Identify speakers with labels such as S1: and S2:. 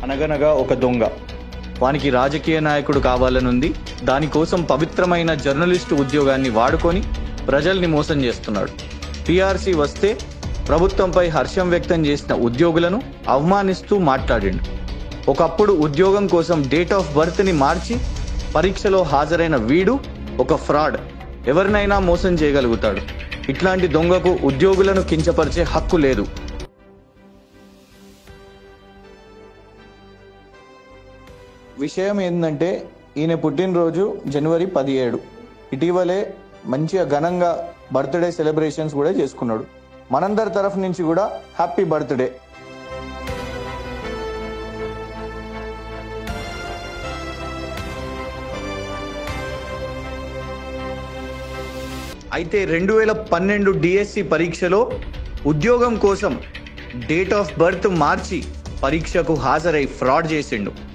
S1: అనగనగా ఒక దొంగ వానికి రాజకీయ నాయకుడు కావాలనుంది దానికోసం పవిత్రమైన జర్నలిస్టు ఉద్యోగాన్ని వాడుకొని ప్రజల్ని మోసం చేస్తున్నాడు టీఆర్సీ వస్తే ప్రభుత్వంపై హర్షం వ్యక్తం చేసిన ఉద్యోగులను అవమానిస్తూ మాట్లాడిండు ఒకప్పుడు ఉద్యోగం కోసం డేట్ ఆఫ్ బర్త్ని మార్చి పరీక్షలో హాజరైన వీడు ఒక ఫ్రాడ్ ఎవరినైనా మోసం చేయగలుగుతాడు ఇట్లాంటి దొంగకు ఉద్యోగులను కించపరిచే హక్కు లేదు విషయం ఏంటంటే ఈయన పుట్టినరోజు జనవరి పదిహేడు ఇటీవలే మంచిగా ఘనంగా బర్త్డే సెలబ్రేషన్స్ కూడా చేసుకున్నాడు మనందరి తరఫు నుంచి కూడా హ్యాపీ బర్త్డే అయితే రెండు వేల పన్నెండు డిఎస్సి పరీక్షలో ఉద్యోగం కోసం డేట్ ఆఫ్ బర్త్ మార్చి పరీక్షకు హాజరై ఫ్రాడ్ చేసిండు